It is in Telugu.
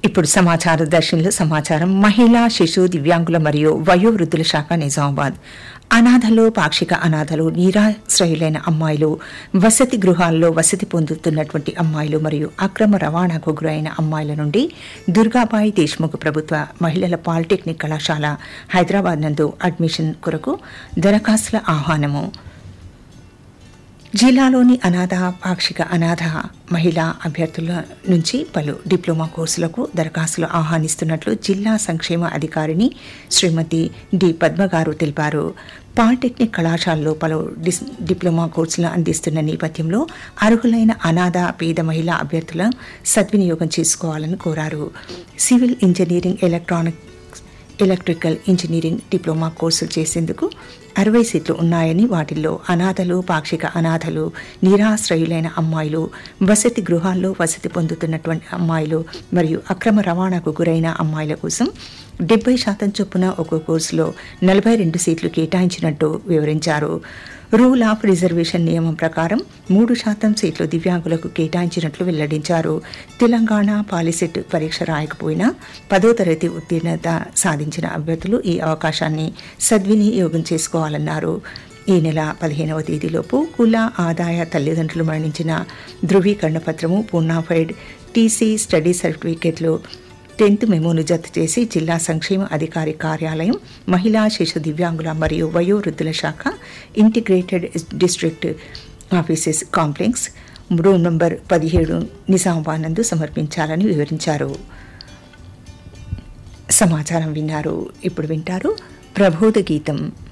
ఇప్పుడు సమాచార దర్శనలో సమాచారం మహిళా శిశు దివ్యాంగుల మరియు వయోవృద్ధుల శాఖ నిజామాబాద్ అనాథలు పాక్షిక అనాథలు నిరాశ్రయులైన అమ్మాయిలు వసతి గృహాల్లో వసతి పొందుతున్నటువంటి అమ్మాయిలు మరియు అక్రమ రవాణాకు గురైన అమ్మాయిల నుండి దుర్గాబాయి దేశ్ముఖ్ ప్రభుత్వ మహిళల పాలిటెక్నిక్ కళాశాల హైదరాబాద్ నందు అడ్మిషన్ కొరకు దరఖాస్తుల ఆహ్వానము జిల్లాలోని అనాథ పాక్షిక అనాథ మహిళా అభ్యర్థుల నుంచి పలు డిప్లొమా కోర్సులకు దరఖాస్తులు ఆహ్వానిస్తున్నట్లు జిల్లా సంక్షేమ అధికారిని శ్రీమతి డి పద్మ గారు తెలిపారు పాలిటెక్నిక్ కళాశాలలో పలు డిస్ డిప్లొమా కోర్సులు అందిస్తున్న నేపథ్యంలో అర్హులైన అనాథ పేద మహిళా అభ్యర్థుల సద్వినియోగం చేసుకోవాలని కోరారు civil engineering electronic electrical engineering diploma కోర్సులు చేసేందుకు అరవై సీట్లు ఉన్నాయని వాటిల్లో అనాథలు పాక్షిక అనాథలు నిరాశ్రయులైన అమ్మాయిలు వసతి గృహాల్లో వసతి పొందుతున్నటువంటి అమ్మాయిలు మరియు అక్రమ రవాణాకు గురైన అమ్మాయిల కోసం డెబ్బై శాతం చొప్పున ఒక్కో కోర్సులో నలభై రెండు సీట్లు కేటాయించినట్టు వివరించారు రూల్ ఆఫ్ రిజర్వేషన్ నియమం ప్రకారం మూడు శాతం సీట్లు దివ్యాంగులకు కేటాయించినట్లు వెల్లడించారు తెలంగాణ పాలిసెట్ పరీక్ష రాయకపోయినా పదో తరగతి ఉత్తీర్ణత సాధించిన అభ్యర్థులు ఈ అవకాశాన్ని సద్వినియోగం చేసుకోవాలన్నారు ఈ నెల పదిహేనవ తేదీలోపు కుల ఆదాయ తల్లిదండ్రులు మరణించిన ధృవీకరణ పత్రము పూర్ణాఫైడ్ టీసీ స్టడీ సర్టిఫికేట్లు టెన్త్ మెమోను జత చేసి జిల్లా సంక్షేమ అధికారి కార్యాలయం మహిళా శిశు దివ్యాంగుల మరియు వయోవృద్ధుల శాఖ integrated district offices complex room number పదిహేడు నిజామాబాద్ నందు సమర్పించాలని వివరించారు సమాచారం విన్నారు ఇప్పుడు వింటారు ప్రబోధ గీతం